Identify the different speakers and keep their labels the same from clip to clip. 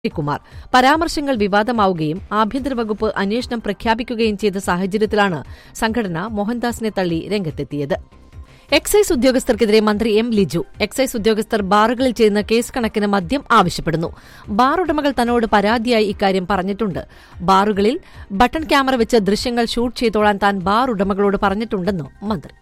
Speaker 1: കുമാർ പരാമർശങ്ങൾ വിവാദമാവുകയും ആഭ്യന്തര വകുപ്പ് അന്വേഷണം പ്രഖ്യാപിക്കുകയും ചെയ്ത സാഹചര്യത്തിലാണ് സംഘടന മോഹൻദാസിനെ തള്ളി രംഗത്തെത്തിയത് എക്സൈസ് ഉദ്യോഗസ്ഥർക്കെതിരെ മന്ത്രി എം ലിജു എക്സൈസ് ഉദ്യോഗസ്ഥർ ബാറുകളിൽ ചെയ്യുന്ന കേസ് കണക്കിന് മദ്യം ആവശ്യപ്പെടുന്നു ബാർ ഉടമകൾ തന്നോട് പരാതിയായി ഇക്കാര്യം പറഞ്ഞിട്ടുണ്ട് ബാറുകളിൽ ബട്ടൺ ക്യാമറ വെച്ച് ദൃശ്യങ്ങൾ ഷൂട്ട് ചെയ്തോളാൻ താൻ ബാർ ഉടമകളോട് പറഞ്ഞിട്ടുണ്ടെന്നും മന്ത്രി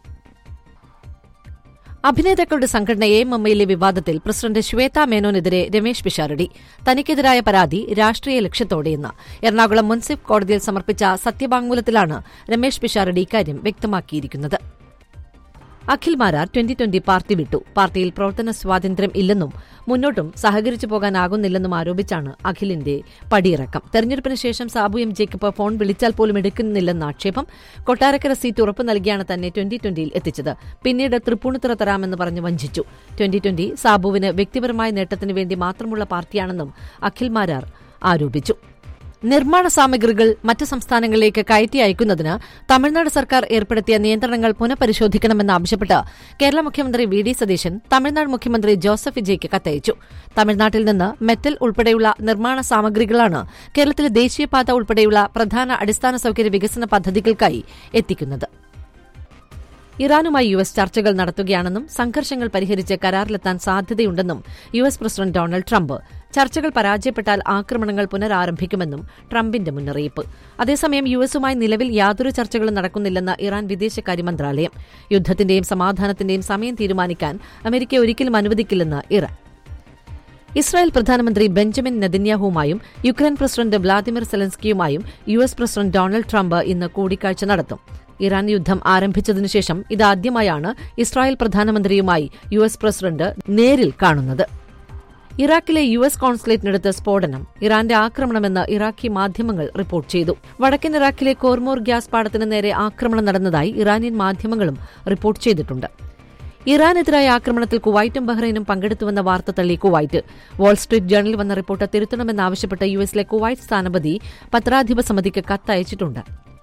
Speaker 1: അഭിനേതാക്കളുടെ സംഘടന എ എം എമ്മയിലെ വിവാദത്തിൽ പ്രസിഡന്റ് ശ്വേത മേനോനെതിരെ രമേശ് പിഷാരടി തനിക്കെതിരായ പരാതി രാഷ്ട്രീയ ലക്ഷ്യത്തോടെയെന്ന് എറണാകുളം മുൻസിഫ് കോടതിയിൽ സമർപ്പിച്ച സത്യവാങ്മൂലത്തിലാണ് രമേശ് പിഷാരടി ഇക്കാര്യം വ്യക്തമാക്കിയിരിക്കുന്നത് Akhil Marar twenty twenty party വിട്ടു പാർട്ടിയിൽ പ്രവർത്തന സ്വാതന്ത്ര്യം ഇല്ലെന്നും മുന്നോട്ടും സഹകരിച്ചു പോകാനാകുന്നില്ലെന്നും ആരോപിച്ചാണ് അഖിലിന്റെ പടിയിറക്കം തെരഞ്ഞെടുപ്പിന് ശേഷം സാബു എം ജേക്കബ് ഫോൺ വിളിച്ചാൽ പോലും എടുക്കുന്നില്ലെന്ന ആക്ഷേപം കൊട്ടാരക്കര സീറ്റ് ഉറപ്പു നൽകിയാണ് തന്നെ ട്വന്റി ട്വന്റിയിൽ എത്തിച്ചത് പിന്നീട് തൃപ്പൂണിത്തുറ തരാമെന്ന് പറഞ്ഞ് വഞ്ചിച്ചു ട്വന്റി ട്വന്റി സാബുവിന് വ്യക്തിപരമായ നേട്ടത്തിന് വേണ്ടി മാത്രമുള്ള പാർട്ടിയാണെന്നും അഖിൽ മാരാർ ആരോപിച്ചു നിർമ്മാണ സാമഗ്രികൾ മറ്റ് സംസ്ഥാനങ്ങളിലേക്ക് കയറ്റി അയക്കുന്നതിന് തമിഴ്നാട് സർക്കാർ ഏർപ്പെടുത്തിയ നിയന്ത്രണങ്ങൾ പുനഃപരിശോധിക്കണമെന്നാവശ്യപ്പെട്ട് കേരള മുഖ്യമന്ത്രി വി ഡി സതീശൻ തമിഴ്നാട് മുഖ്യമന്ത്രി ജോസഫ് വിജയ്ക്ക് കത്തയച്ചു തമിഴ്നാട്ടിൽ നിന്ന് മെറ്റൽ ഉൾപ്പെടെയുള്ള നിർമ്മാണ സാമഗ്രികളാണ് കേരളത്തിലെ ദേശീയപാത ഉൾപ്പെടെയുള്ള പ്രധാന അടിസ്ഥാന സൌകര്യ വികസന പദ്ധതികൾക്കായി എത്തിക്കുന്നത് ഇറാനുമായി യു എസ് ചർച്ചകൾ നടത്തുകയാണെന്നും സംഘർഷങ്ങൾ പരിഹരിച്ച് കരാറിലെത്താൻ സാധ്യതയുണ്ടെന്നും U S president Donald Trump ചർച്ചകൾ പരാജയപ്പെട്ടാൽ ആക്രമണങ്ങൾ പുനരാരംഭിക്കുമെന്നും ട്രംപിന്റെ മുന്നറിയിപ്പ് അതേസമയം യു എസുമായി നിലവിൽ യാതൊരു ചർച്ചകളും നടക്കുന്നില്ലെന്ന് ഇറാൻ വിദേശകാര്യ മന്ത്രാലയം യുദ്ധത്തിന്റെയും സമാധാനത്തിന്റെയും സമയം തീരുമാനിക്കാൻ അമേരിക്ക ഒരിക്കലും അനുവദിക്കില്ലെന്ന് ഇറാൻ ഇസ്രായേൽ പ്രധാനമന്ത്രി ബെഞ്ചമിൻ നെതന്യാഹുവുമായും യുക്രൈൻ പ്രസിഡന്റ് വ്ളാദിമിർ സെലൻസ്കിയുമായും U S president Donald Trump ഇന്ന് കൂടിക്കാഴ്ച നടത്തും ഇറാൻ യുദ്ധം ആരംഭിച്ചതിനുശേഷം ഇതാദ്യമായാണ് ഇസ്രായേൽ പ്രധാനമന്ത്രിയുമായി യു എസ് പ്രസിഡന്റ് നേരിൽ കാണുന്നത് ഇറാഖിലെ യു എസ് കോൺസുലേറ്റിനടുത്ത് സ്ഫോടനം ഇറാന്റെ ആക്രമണമെന്ന് ഇറാഖി മാധ്യമങ്ങൾ റിപ്പോർട്ട് ചെയ്തു വടക്കൻ ഇറാഖിലെ കോർമോർ ഗ്യാസ് പാടത്തിന് നേരെ ആക്രമണം നടന്നതായി ഇറാനിയൻ മാധ്യമങ്ങളും റിപ്പോർട്ട് ചെയ്തിട്ടുണ്ട് ഇറാനെതിരായ ആക്രമണത്തിൽ കുവൈറ്റും ബഹ്റൈനും പങ്കെടുത്തുവെന്ന വാർത്ത തള്ളി കുവൈറ്റ് വാൾസ്ട്രീറ്റ് ജേണലിൽ വന്ന റിപ്പോർട്ട് തിരുത്തണമെന്നാവശ്യപ്പെട്ട് യു എസിലെ കുവൈറ്റ് സ്ഥാനപതി പത്രാധിപ സമിതിക്ക് കത്തയച്ചിട്ടുണ്ട്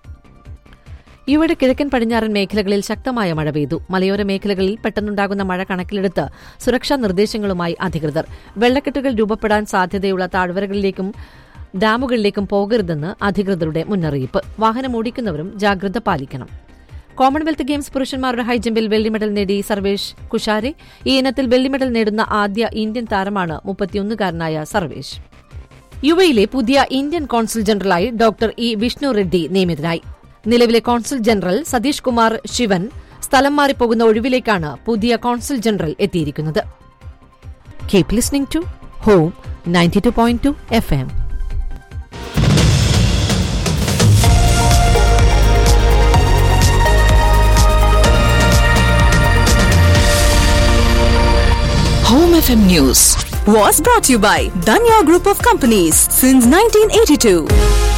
Speaker 1: യുവയുടെ കിഴക്കൻ പടിഞ്ഞാറൻ മേഖലകളിൽ ശക്തമായ മഴ പെയ്തു മലയോര മേഖലകളിൽ പെട്ടെന്നുണ്ടാകുന്ന മഴ കണക്കിലെടുത്ത് സുരക്ഷാ നിർദ്ദേശങ്ങളുമായി അധികൃതർ വെള്ളക്കെട്ടുകൾ രൂപപ്പെടാൻ സാധ്യതയുള്ള താഴ്വരകളിലേക്കും ഡാമുകളിലേക്കും പോകരുതെന്ന് അധികൃതരുടെ മുന്നറിയിപ്പ് വാഹനം ഓടിക്കുന്നവരും ജാഗ്രത പാലിക്കണം കോമൺവെൽത്ത് ഗെയിംസ് പുരുഷന്മാരുടെ ഹൈജമ്പിൽ വെള്ളി മെഡൽ നേടി സർവേഷ് കുഷാരെ ഈ ഇനത്തിൽ വെള്ളി മെഡൽ നേടുന്ന ആദ്യ ഇന്ത്യൻ താരമാണ് മുപ്പത്തിയൊന്നുകാരനായ സർവേഷ് യുവയിലെ പുതിയ ഇന്ത്യൻ കോൺസുൽ ജനറലായി ഡോക്ടർ ഇ വിഷ്ണു റെഡ്ഡി നിയമിതനായി നിലവിലെ കോൺസുൽ ജനറൽ സതീഷ് കുമാർ ശിവൻ സ്ഥലം മാറിപ്പോകുന്ന ഒഴിവിലേക്കാണ് പുതിയ കോൺസുൽ ജനറൽ എത്തിയിരിക്കുന്നത് keep listening to home ninety two point two F M
Speaker 2: Home FM News was brought to you by Danya Group of Companies since 1982.